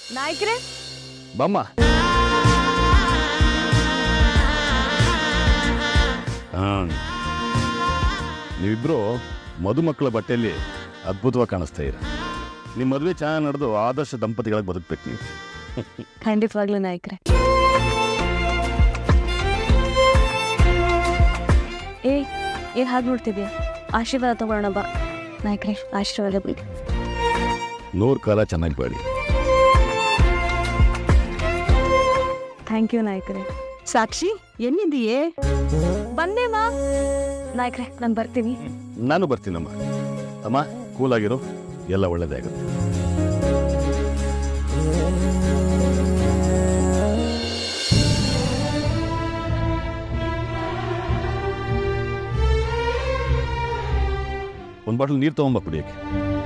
ನಾಯಕ್ರೆ ಬಮ್ಮ ಹಾಂ ನೀವಿಬ್ರು ಮದುಮಕ್ಕಳ ಬಟ್ಟೆಯಲ್ಲಿ ಅದ್ಭುತವಾಗಿ ಕಾಣಿಸ್ತಾ ಇರ ನಿಮ್ಮ ಮದುವೆ ಚೆನ್ನಾಗಿ ನಡೆದು ಆದರ್ಶ ದಂಪತಿಗಳಾಗಿ ಬದುಕ್ಬೇಕು ನೀವು ಖಂಡಿತವಾಗ್ಲೂ ನಾಯಕ್ರೆ ಏ ಏನ್ ಹಾಗೆ ನೋಡ್ತಿದ್ಯಾ ಆಶೀರ್ವಾದ ತಗೊಳ್ಳೋಣ ಬಾ ನಾಯಕ್ರೆ ಆಶೀರ್ವಾದ ಬಿಡಿ ನೂರು ಕಾಲ ಚೆನ್ನಾಗಿ ಬಾಳಿ ಥ್ಯಾಂಕ್ ಯು ನಾಯಕ್ರೆ ಸಾಕ್ಷಿ ಎಲ್ಲಿದೆಯೇ ಬಂದೆ ಮಾ ನಾಯಕ್ರೆ ನಾನು ಬರ್ತೀನಿ ನಾನು ಬರ್ತೀನಮ್ಮ ಅಮ್ಮ ಕೂಲಾಗಿರು ಎಲ್ಲ ಒಳ್ಳೇದೇ ಆಗುತ್ತೆ ಒಂದು ಬಾಟಲ್ ನೀರು ತಗೊಂಬ ಕುಡಿಯಕ್ಕೆ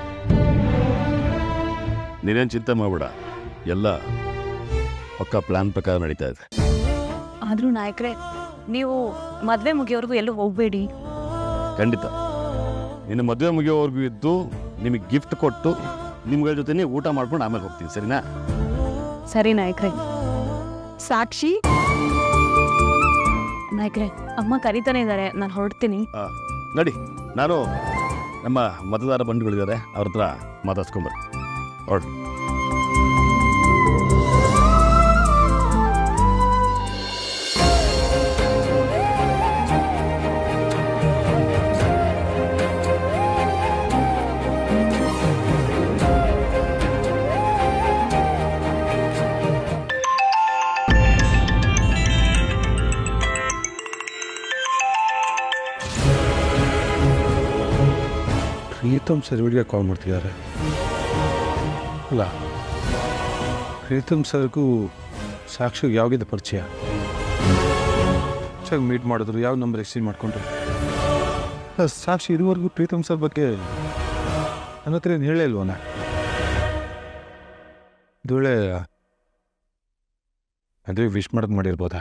ನೀನೇನು ಚಿಂತೆ ಮಾಡಬೇಡ ಎಲ್ಲ ಪಕ್ಕ ಪ್ಲಾನ್ ಪ್ರಕಾರ ನಡೀತಾ ಇದೆ ಆದ್ರೂ ನಾಯಕ್ರೆ ನೀವು ಮದ್ವೆ ಮುಗಿಯೋರ್ಗು ಎಲ್ಲೂ ಹೋಗ್ಬೇಡಿ ಖಂಡಿತ ನಿನ್ನ ಮದುವೆ ಮುಗಿಯೋವರೆಗೂ ಇದ್ದು ನಿಮಗೆ ಗಿಫ್ಟ್ ಕೊಟ್ಟು ನಿಮ್ಗಳ ಜೊತೆನೇ ಊಟ ಮಾಡ್ಕೊಂಡು ಆಮೇಲೆ ಹೋಗ್ತೀನಿ ಸರಿನಾ ಸರಿ ನಾಯಕ್ರೆ ಸಾಕ್ಷಿ ನಾಯಕ್ರೆ ಅಮ್ಮ ಕರಿತಾನೆ ಇದ್ದಾರೆ ನಾನು ಹೊರಡ್ತೀನಿ ಆ, ನಡಿ ನಾನು ನಮ್ಮ ಮತದಾರ ಬಂಧುಗಳಿದ್ದಾರೆ ಅವ್ರ ಹತ್ರ ಮಾತಾಡ್ಸ್ಕೊಂಬರ್ ಹೊರಡು ಪ್ರೀತಮ್ ಸರ್ವಿಗೆ ಕಾಲ್ ಮಾಡ್ತಿದ್ದಾರೆ ಅಲ್ಲ ಪ್ರೀತಮ್ ಸರ್ಗೂ ಸಾಕ್ಷಿಗೆ ಯಾವಾಗಿದೆ ಪರಿಚಯ ಚೆನ್ನಾಗಿ ಮೀಟ್ ಮಾಡಿದ್ರು ಯಾವ ನಂಬರ್ ಎಕ್ಸ್ಚೇಂಜ್ ಮಾಡ್ಕೊಂಡ್ರು ಅಲ್ಲ, ಸಾಕ್ಷಿ ಇದುವರೆಗೂ ಪ್ರೀತಮ್ ಸರ್ ಬಗ್ಗೆ ನನ್ನ ಹತ್ರ ಏನು ಹೇಳೇ ಇಲ್ವನ ಧೂಳೆ ಅದೇ ವಿಶ್ ಮಾಡೋದು ಮಾಡಿರ್ಬೋದಾ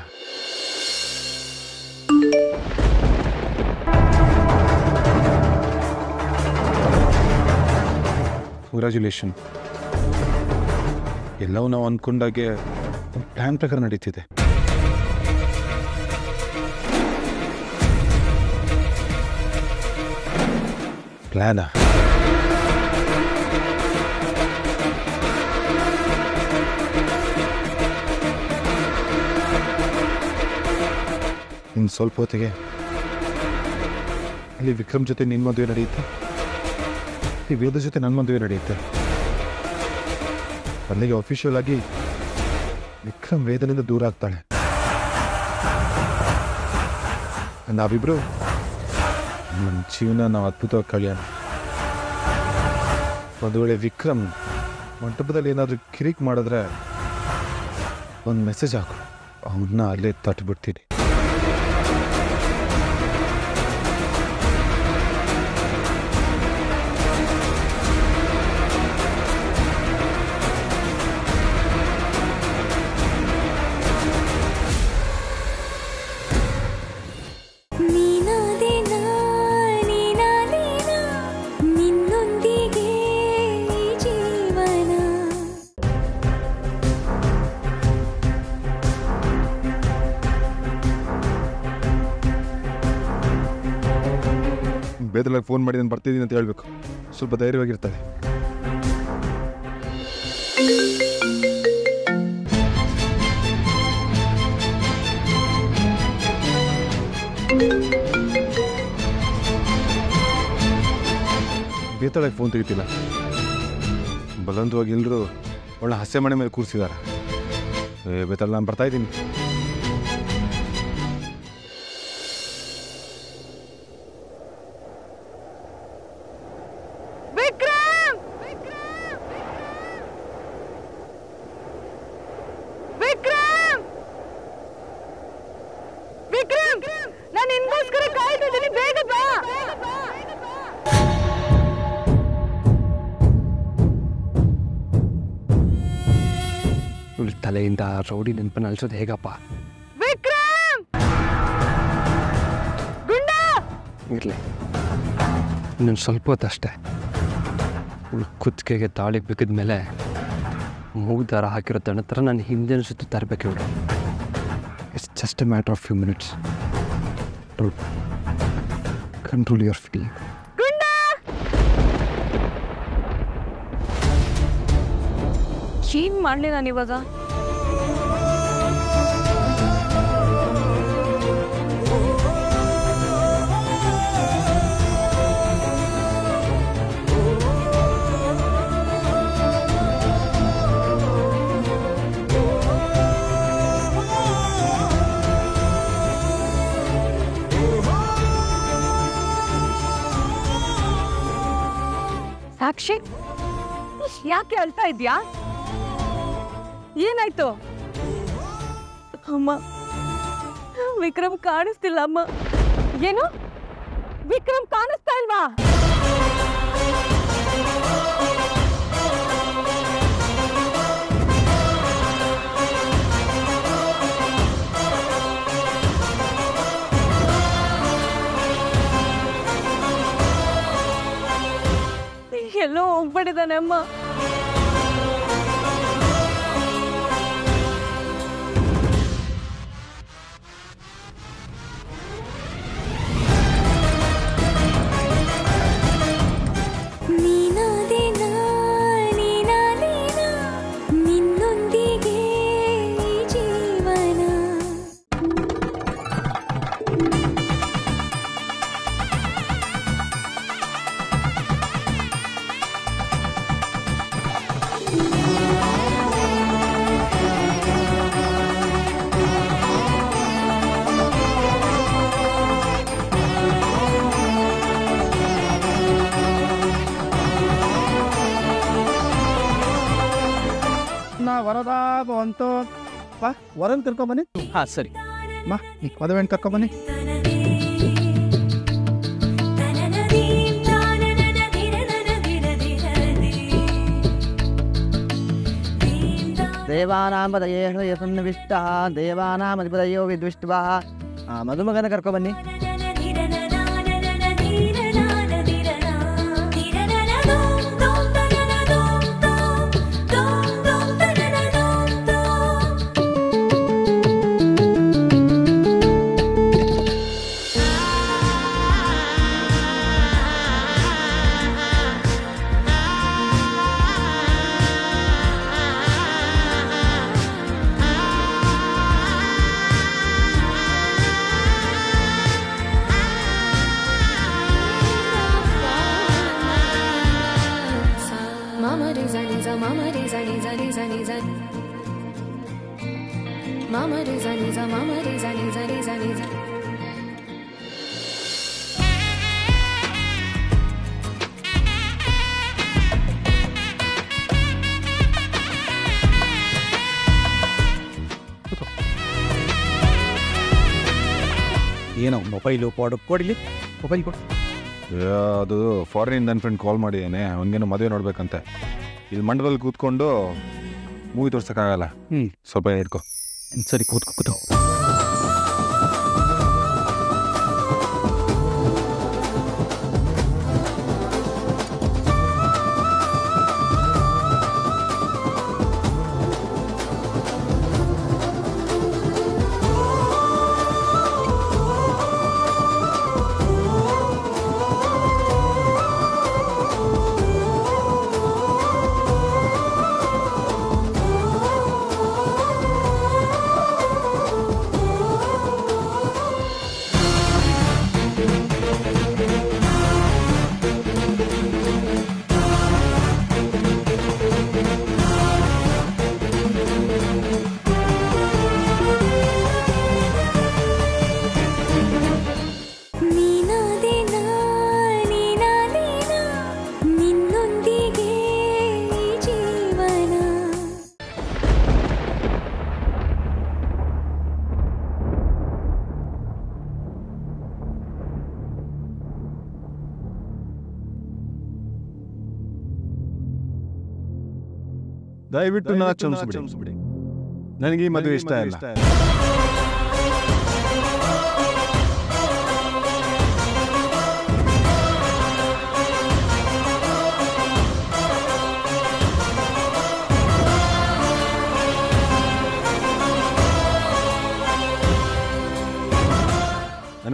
ಕಂಗ್ರ್ಯಾಚುಲೇಷನ್ ಎಲ್ಲವೂ ನಾವು ಅಂದ್ಕೊಂಡಾಗೆ ಒಂದು ಪ್ಲ್ಯಾನ್ ಪ್ರಕಾರ ನಡೀತಿದೆ ಪ್ಲ್ಯಾನಾ ಇನ್ನು ಸ್ವಲ್ಪ ಹೊತ್ತಿಗೆ ಇಲ್ಲಿ ವಿಕ್ರಮ್ ಜೊತೆ ನಿನ್ನ ಮದುವೆ ನಡೆಯುತ್ತೆ ಈ ವೇದ ಜೊತೆ ನನ್ನ ಮದುವೆ ನಡೆಯುತ್ತೆ ಅಲ್ಲಿಗೆ ಅಫಿಷಿಯಲ್ ಆಗಿ ವಿಕ್ರಮ್ ವೇದನಿಂದ ದೂರ ಆಗ್ತಾಳೆ ನಾವಿಬ್ರು ನಮ್ಮ ಜೀವನ ನಾವು ಅದ್ಭುತವಾಗಿ ಕಳಿಯೋಣ ಒಂದು ವೇಳೆ ವಿಕ್ರಮ್ ಮಂಟಪದಲ್ಲಿ ಏನಾದರೂ ಕಿರಿಕ್ ಮಾಡಿದ್ರೆ ಒಂದು ಮೆಸೇಜ್ ಹಾಕು ಅವನ್ನ ಅಲ್ಲೇ ತಟ್ಬಿಡ್ತೀನಿ ನೀನಾದೇನಾ ನೀನಾದೇನಾ ನಿನ್ನೊಂದಿಗೆ ಈ ಜೀವನ ಬೇದಲಾಗಿ ಫೋನ್ ಮಾಡಿ ನಾನು ಬರ್ತಿದ್ದೀನಿ ಅಂತ ಹೇಳ್ಬೇಕು ಸ್ವಲ್ಪ ಧೈರ್ಯವಾಗಿರ್ತಾಳೆ ಬೇತಾಳಾಗಿ ಫೋನ್ ತೆಗಿತಿಲ್ಲ ಬಲವಂತವಾಗಿ ಎಲ್ಲರೂ ಒಳ್ಳೆ ಹಾಸ್ಯ ಮನೆ ಮೇಲೆ ಕೂರಿಸಿದ್ದಾರೆ ಏ ಬೇತಾಳ ನಾನು ಬರ್ತಾ ಇದ್ದೀನಿ ವಿಕ್ರಮ್ ವಿಕ್ರಮ್ ವಿಕ್ರಮ್ ನಾನು ನಿನ್ಗೋಸ್ಕರ ಕಾಯ್ತಿದ್ದೀನಿ ಬೇಗ ಬಾ ಇವಳ ತಲೆಯಿಂದ ರೌಡಿ ನೆನಪನ್ನ ಅಳಿಸೋದು ಹೇಗಪ್ಪ ವಿಕ್ರಮ್ ಗುಂಡ ಇರಲಿ ಇನ್ನೊಂದು ಸ್ವಲ್ಪ ಹೊತ್ತಷ್ಟೇ ಇವಳು ಕುತ್ತಿಗೆಗೆ ತಾಳಿ ಬಿಗಿದ ಮೇಲೆ ಮೂಗು ದಾರ ಹಾಕಿರೋ ತಣ್ಣ ಥರ ನಾನು ಹಿಂದಿನ ಸುತ್ತ ತರಬೇಕು ಇವಳು it's just a matter of few minutes control your feeling ಏನ್ ಮಾಡ್ಲಿ ನಾನು ಇವಾಗ ಸಾಕ್ಷಿ ಯಾಕೆ ಅಳ್ತಾ ಇದ್ಯಾ ಏನಾಯ್ತು ಅಮ್ಮ ವಿಕ್ರಮ್ ಕಾಣಿಸ್ತಿಲ್ಲ ಅಮ್ಮ ಏನು ವಿಕ್ರಮ್ ಕಾಣಿಸ್ತಾ ಇಲ್ವಾ ಎಲ್ಲೋ ಹೋಗ್ಬಿಟ್ಟಿದ್ದಾನೆ ಅಮ್ಮ ನೀನಾದೆ ನಾ, ನೀನಾದೆ ನಾ, ನಿನ್ನೊಂದಿಗೆ ಈ ಜೀವನ ನಾ ವರದ ಬಂತು ಬಾ ವರನ್ ಕರ್ಕೊಂಬನ್ನಿ ಹಾಂ ಸರಿ ಮಾ ಮದುವೆ ಹೆಣ್ಣು ಕರ್ಕೊಂಬನ್ನಿ ದೇವಾನಾಮದಯೇಷು ಯಸನ್ವಿಷ್ಟ ದೇವಾನಾಮಧಿಪದಯೋ ವಿದ್ವಿಷ್ಟ್ವಾ ಆ ಮದುಮಗನ ಕರ್ಕೊಂಬನ್ನಿ Mama Reza Niza Mama Reza Niza Niza Niza Mama Reza Niza Mama Reza Niza Niza Niza ಏನೋ ಮೊಬೈಲು ಪಾಡು ಕೊಡಿಲಿ ಮೊಬೈಲ್ ಕೊಡು ಅದು ಫಾರಿನ್ ನನ್ನ ಫ್ರೆಂಡ್ ಕಾಲ್ ಮಾಡಿದ್ದೇನೆ ಅವನಿಗೇನು ಮದುವೆ ನೋಡ್ಬೇಕಂತೆ ಇಲ್ಲಿ ಮಂಡಪದಲ್ಲಿ ಕೂತ್ಕೊಂಡು ಮೂವಿ ತೋರ್ಸೋಕ್ಕಾಗಲ್ಲ ಹ್ಞೂ ಸ್ವಲ್ಪ ಇಟ್ಕೋ ಸರಿ ಕೂತ್ಕೋ ಕೂತು ನೀನಾದೆ ನಾ, ನೀನಾದೆ ನಾ, ನಿನ್ನೊಂದಿಗೆ ಈ ಜೀವನ ದಯವಿಟ್ಟು ನಾ ಕ್ಷಮಿಸ್ಬಿಡಿ ನನಗೆ ಈ ಮದುವೆ ಇಷ್ಟ ಇಲ್ಲ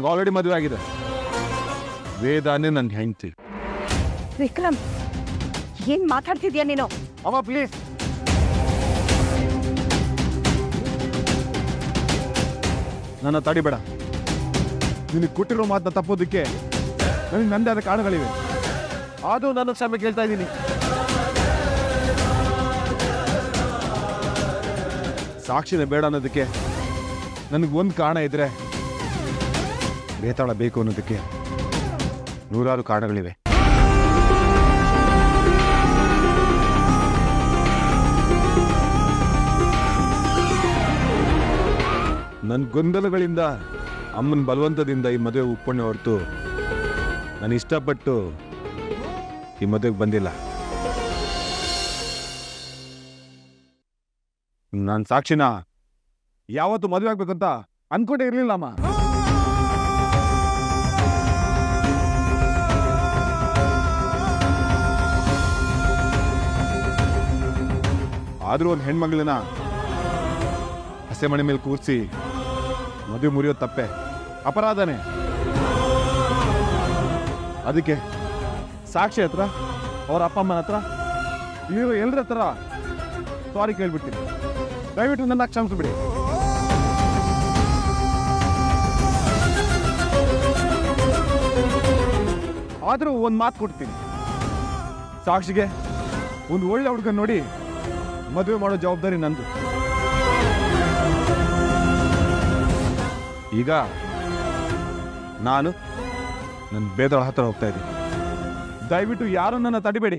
ನನಗೆ ಆಲ್ರೆಡಿ ಮದುವೆ ಆಗಿದೆ ವೇದಾನೇ ನನ್ನ ಹೆಂಡತಿ ವಿಕ್ರಮ್ ಏನ್ ಮಾತಾಡ್ತಿದ್ಯಾ ನೀನು ಅಮ್ಮ ಪ್ಲೀಸ್ ನನ್ನ ತಡಿಬೇಡ ನಿನಗೆ ಕೊಟ್ಟಿರೋ ಮಾತನ್ನ ತಪ್ಪೋದಕ್ಕೆ ನನಗೆ ನಂದೇ ಆದ ಕಾರಣಗಳಿವೆ ಆದರೂ ನಾನು ಕ್ಷಮೆ ಕೇಳ್ತಾ ಇದ್ದೀನಿ ಸಾಕ್ಷಿನ ಬೇಡ ಅನ್ನೋದಕ್ಕೆ ನನಗೆ ಒಂದು ಕಾರಣ ಇದ್ರೆ ಬೇತಾಳ ಬೇಕು ಅನ್ನೋದಕ್ಕೆ ನೂರಾರು ಕಾರಣಗಳಿವೆ ನನ್ನ ಗೊಂದಲಗಳಿಂದ ಅಮ್ಮನ ಬಲವಂತದಿಂದ ಈ ಮದುವೆ ಒಪ್ಪಣೆ ಹೊರತು ನಾನು ಇಷ್ಟಪಟ್ಟು ಈ ಮದುವೆಗೆ ಬಂದಿಲ್ಲ ನಾನು ಸಾಕ್ಷಿನ ಯಾವತ್ತು ಮದುವೆ ಆಗ್ಬೇಕಂತ ಅನ್ಕೊಂಡೇ ಇರಲಿಲ್ಲ ಅಮ್ಮ ಆದರೂ ಒಂದು ಹೆಣ್ಮಗಳನ್ನ ಹಸೆ ಮನೆ ಮೇಲೆ ಕೂರಿಸಿ ಮದುವೆ ಮುರಿಯೋದು ತಪ್ಪೆ ಅಪರಾಧನೇ ಅದಕ್ಕೆ ಸಾಕ್ಷಿ ಹತ್ರ ಅವ್ರ ಅಪ್ಪ ಅಮ್ಮನ ಹತ್ರ ಇವರು ಎಲ್ಲರ ಹತ್ರ ಸಾರಿ ಕೇಳ್ಬಿಡ್ತೀನಿ ದಯವಿಟ್ಟು ನನ್ನ ಕ್ಷಮಿಸ್ಬಿಡಿ ಆದರೂ ಒಂದು ಮಾತು ಕೊಡ್ತೀನಿ ಸಾಕ್ಷಿಗೆ ಒಂದು ಒಳ್ಳೆ ಹುಡುಗನ್ ನೋಡಿ ಮದುವೆ ಮಾಡೋ ಜವಾಬ್ದಾರಿ ನಂದು ಈಗ ನಾನು ನನ್ನ ಬೇದಳ ಹತ್ರ ಹೋಗ್ತಾ ಇದ್ದೀನಿ ದಯವಿಟ್ಟು ಯಾರು ನನ್ನ ತಡಿಬೇಡಿ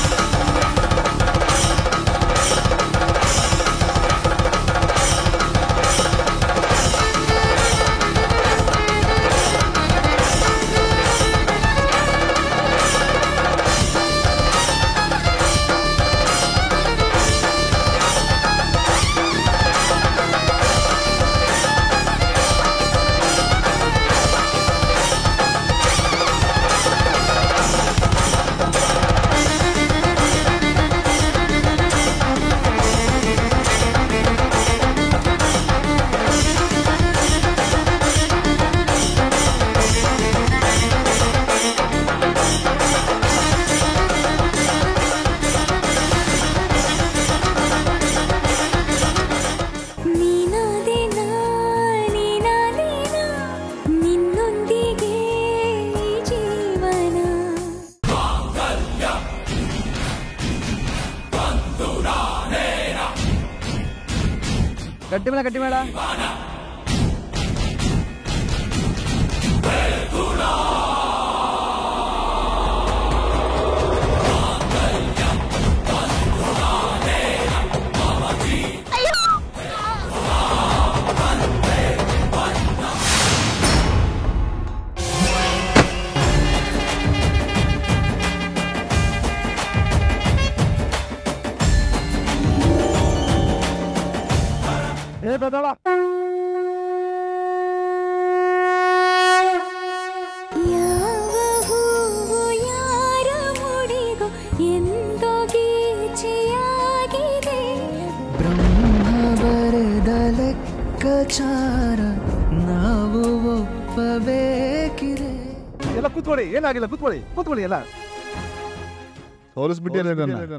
ನೀನಾದೇನ ನೀನಾದೇನ ನಿನ್ನೊಂದಿಗೆ ಈ ಜೀವನ ಗಟ್ಟಿ ಮೇಳ ಗಟ್ಟಿ ಮೇಳ ಏ ಬೆದಳ ಯಾವ ಹೂವು ಯಾರ ಮುಡಿಗೋ ಎಂದೋ ಗೀಚಿಯಾಗಿದೆ ಬ್ರಹ್ಮ ಬರೆದ ಲೆಕ್ಕಾಚಾರ ನಾವು ಒಪ್ಪಬೇಕಿದೆ ಎಲ್ಲ ಕೂತ್ಕೊಳ್ಳಿ ಏನಾಗಿಲ್ಲ ಕೂತ್ಕೊಳ್ಳಿ ಕೂತ್ಕೊಳ್ಳಿ ಎಲ್ಲ ಸೋಲಿಸ್ಬಿಟ್ಟಿಲ್ಲ ನನ್ನ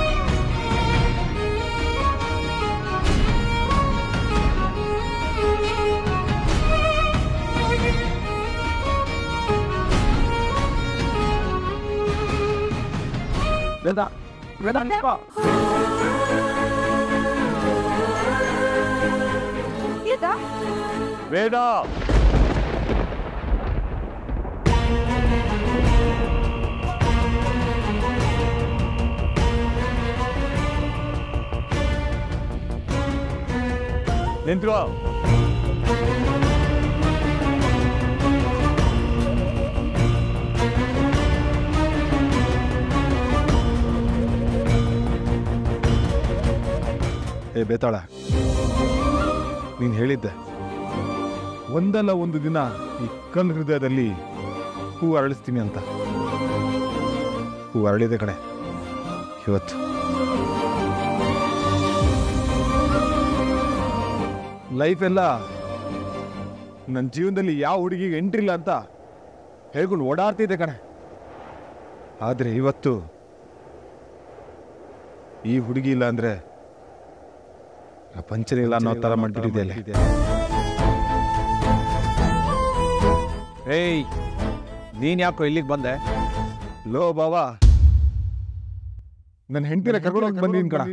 ವೇದ ವೇದ ನಿಂತ್ಕೋ. ಇದ ಬೇಡ ನಿಂತ್ಕೋ ಏ ಬೇತಾಳ ನೀನು ಹೇಳಿದ್ದೆ ಒಂದಲ್ಲ ಒಂದು ದಿನ ಈ ಕಲ್ ಹೃದಯದಲ್ಲಿ ಹೂ ಅರಳಿಸ್ತೀನಿ ಅಂತ ಹೂ ಅರಳಿದೆ ಕಡೆ ಇವತ್ತು ಲೈಫ್ ಎಲ್ಲ ನನ್ನ ಜೀವನದಲ್ಲಿ ಯಾವ ಹುಡುಗಿಗೆ ಎಂಟ್ರಿ ಇಲ್ಲ ಅಂತ ಹೇಳ್ಕೊಂಡು ಓಡಾಡ್ತಿದ್ದೆ ಕಣೆ ಆದರೆ ಇವತ್ತು ಈ ಹುಡುಗಿ ಇಲ್ಲ ಅಂದ್ರೆ ಪ್ರಪಂಚನೇ ಇಲ್ಲ ಅನ್ನೋ ಥರ ಮಾಡ್ಬಿಟ್ಟಿದೆ ಏಯ್ ನೀನ್ ಯಾಕೋ ಇಲ್ಲಿಗೆ ಬಂದೆ ಲೋ ಬಾವಾ ನನ್ನ ಹೆಂಡತಿನ ಕರ್ಕೊಂಡು ಹೋಗಿ ಬಂದಿದ್ದೀನಿ ಕಣ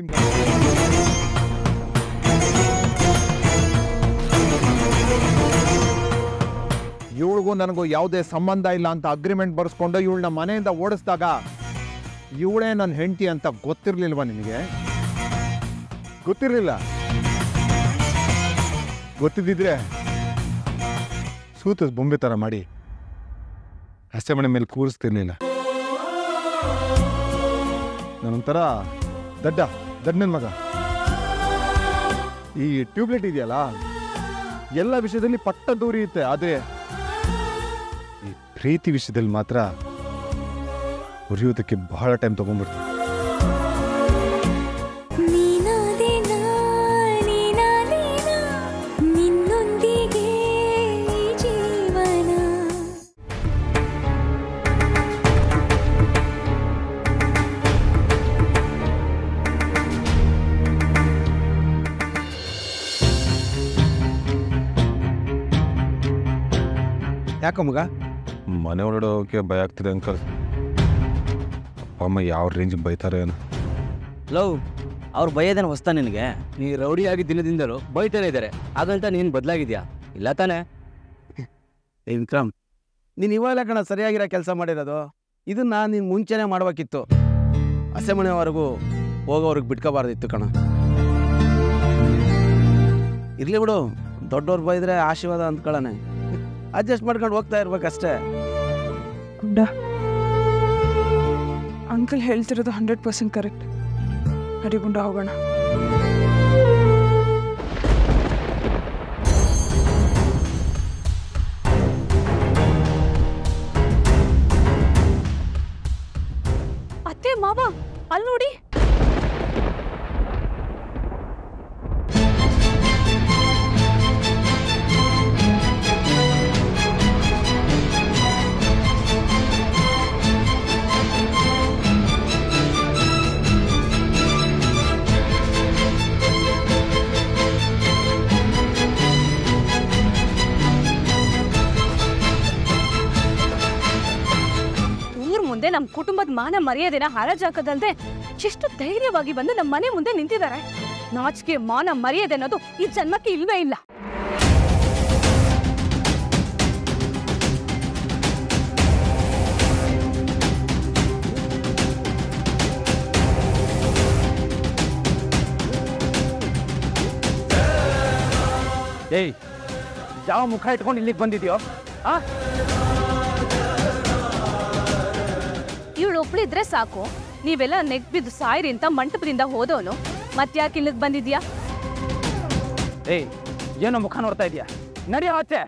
ಇವಳಿಗೂ ನನಗೂ ಯಾವುದೇ ಸಂಬಂಧ ಇಲ್ಲ ಅಂತ ಅಗ್ರಿಮೆಂಟ್ ಬರ್ಸ್ಕೊಂಡು ಇವಳನ್ನ ಮನೆಯಿಂದ ಓಡಿಸಿದಾಗ ಇವಳೇ ನನ್ನ ಹೆಂಡತಿ ಅಂತ ಗೊತ್ತಿರ್ಲಿಲ್ವಾ ನಿನಗೆ ಗೊತ್ತಿರಲಿಲ್ಲ ಗೊತ್ತಿದ್ದಿದ್ರೆ ಸೂತ ಬೊಂಬೆ ಥರ ಮಾಡಿ ಹಸೆ ಮನೆ ಮೇಲೆ ಕೂರಿಸ್ತಿರ್ಲಿಲ್ಲ ನಾನೊಂಥರ ದಡ್ಡ ದಡ್ಡನ ಮಗ ಈ ಟ್ಯೂಬ್ಲೈಟ್ ಇದೆಯಲ್ಲ ಎಲ್ಲ ವಿಷಯದಲ್ಲಿ ಪಟ್ಟ ದೂರಿಯುತ್ತೆ ಆದರೆ ಈ ಪ್ರೀತಿ ವಿಷಯದಲ್ಲಿ ಮಾತ್ರ ಉರಿಯೋದಕ್ಕೆ ಬಹಳ ಟೈಮ್ ತಗೊಂಡ್ಬಿಡ್ತೀನಿ ನೀನಾದೇನಾ ನೀನಾದೇನಾ ನಿನ್ನೊಂದಿಗೆ ಈ ಜೀವನ ಯಾಕೋ ಮಗ ಮನೆ ಒಳಗಡೆ ಹೋಗೋಕೆ ಭಯ ಆಗ್ತಿದೆ ಅಂಕಲ್ ಅಪ್ಪ ಅಮ್ಮ ಯಾವ ರೇಂಜ್ ಬೈತಾರೆ ಏನೋ ಲವ್ ಅವ್ರು ಬೈಯೋದೇನು ಹೊಸ್ತಾ ನಿನಗೆ ನೀ ರೌಡಿಯಾಗಿ ದಿನದಿಂದಲೂ ಬೈತಾನೆ ಇದ್ದಾರೆ ಹಾಗಂತ ನೀನು ಬದಲಾಗಿದ್ಯಾ ಇಲ್ಲ ತಾನೇ ಏ ವಿಕ್ರಮ್ ನೀನು ಇವಾಗ ಕಣ ಸರಿಯಾಗಿರೋ ಕೆಲಸ ಮಾಡಿರೋದು ಇದನ್ನ ನೀನು ಮುಂಚೆನೇ ಮಾಡ್ಬೇಕಿತ್ತು ಹಸೆ ಮನೆವರೆಗೂ ಹೋಗೋವ್ರಿಗೆ ಬಿಟ್ಕೋಬಾರ್ದಿತ್ತು ಕಣ ಇರ್ಲಿ ಬಿಡು ದೊಡ್ಡವ್ರು ಬೈದ್ರೆ ಆಶೀರ್ವಾದ ಅಂದ್ಕೊಳ್ಳೋಣ ಅಡ್ಜಸ್ಟ್ ಮಾಡ್ಕೊಂಡು ಹೋಗ್ತಾ ಇರ್ಬೇಕಷ್ಟೇ ಗುಂಡ ಅಂಕಲ್ ಹೇಳ್ತಿರೋದು ಹಂಡ್ರೆಡ್ ಪರ್ಸೆಂಟ್ ಕರೆಕ್ಟ್ ಅಡಿಗುಂಡ ಹೋಗೋಣ ಅತ್ತೆ ಮಾವ ಅಲ್ಲಿ ನೋಡಿ ಊರ್ ಮುಂದೆ ನಮ್ ಕುಟುಂಬದ ಮಾನ ಮರ್ಯಾದೆನ ಹರಾಜಾಕದಲ್ದೆ ಎಷ್ಟು ಧೈರ್ಯವಾಗಿ ಬಂದು ನಮ್ಮ ಮನೆ ಮುಂದೆ ನಿಂತಿದ್ದಾರೆ ನಾಚಿಕೆ ಮಾನ ಮರ್ಯಾದೆ ಅನ್ನೋದು ಈ ಜನ್ಮಕ್ಕೆ ಇಲ್ವೇ ಇಲ್ಲ ಏಯ್ ಯಾವ ಮುಖ ಇಟ್ಕೊಂಡು ಇಲ್ಲಿಗೆ ಬಂದಿದ್ಯೋ ಆ ಇವಳು ಒಬ್ಳಿದ್ರೆ ಸಾಕು ನೀವೆಲ್ಲ ನೆಗ್ ಬಿದ್ದು ಸಾಯಿರಿ ಅಂತ ಮಂಟಪದಿಂದ ಹೋದವನು ಮತ್ತ್ಯಾಕೆ ಇಲ್ಲಿಗೆ ಬಂದಿದ್ಯಾ ಏಯ್ ಏನೋ ಮುಖ ನೋಡ್ತಾ ಇದೀಯಾ ನಡಿ ಆಚೆ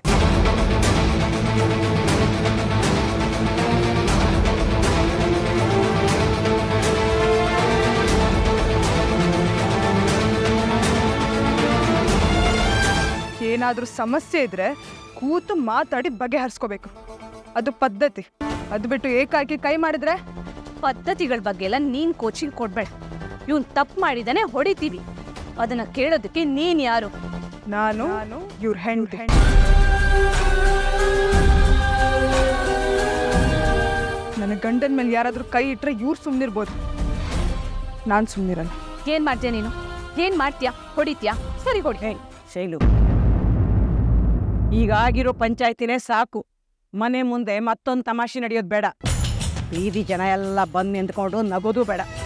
ಏನಾದ್ರೂ ಸಮಸ್ಯೆ ಇದ್ರೆ ಕೂತು ಮಾತಾಡಿ ಬಗೆಹರಿಸ್ಕೋಬೇಕು ಅದು ಪದ್ಧತಿ ಅದು ಬಿಟ್ಟು ಏಕಾಏಕಿ ಕೈ ಮಾಡಿದ್ರೆ ಪದ್ಧತಿಗಳ ಬಗ್ಗೆ ಎಲ್ಲ ನೀನ್ ಕೋಚಿಂಗ್ ಕೊಡ್ಬೇಡ ಇವ್ನ್ ತಪ್ಪು ಮಾಡಿದಾನೆ ಹೊಡಿತೀವಿ ಅದನ್ನ ಕೇಳೋದಕ್ಕೆ ನೀನ್ ಯಾರು ನಾನು ಇವ್ರ ಹೆಂಡತಿ ನನ್ನ ಗಂಡನ ಮೇಲೆ ಯಾರಾದ್ರೂ ಕೈ ಇಟ್ರೆ ಇವ್ರು ಸುಮ್ಮನಿರ್ಬೋದು ನಾನು ಸುಮ್ಮನಿರಲ್ಲ ಏನ್ ಮಾಡ್ತೀಯ ನೀನು ಏನ್ ಮಾಡ್ತೀಯಾ ಹೊಡಿತ್ಯಾ ಸರಿ ಹೊಡಿ ಶೈಲು ಈಗ ಆಗಿರೋ ಪಂಚಾಯತಿನೇ ಸಾಕು ಮನೆ ಮುಂದೆ ಮತ್ತೊಂದು ತಮಾಷೆ ನಡೆಯೋದು ಬೇಡ ಬೀದಿ ಜನ ಎಲ್ಲ ಬಂದು ನಿಂತ್ಕೊಂಡು ನಗೋದು ಬೇಡ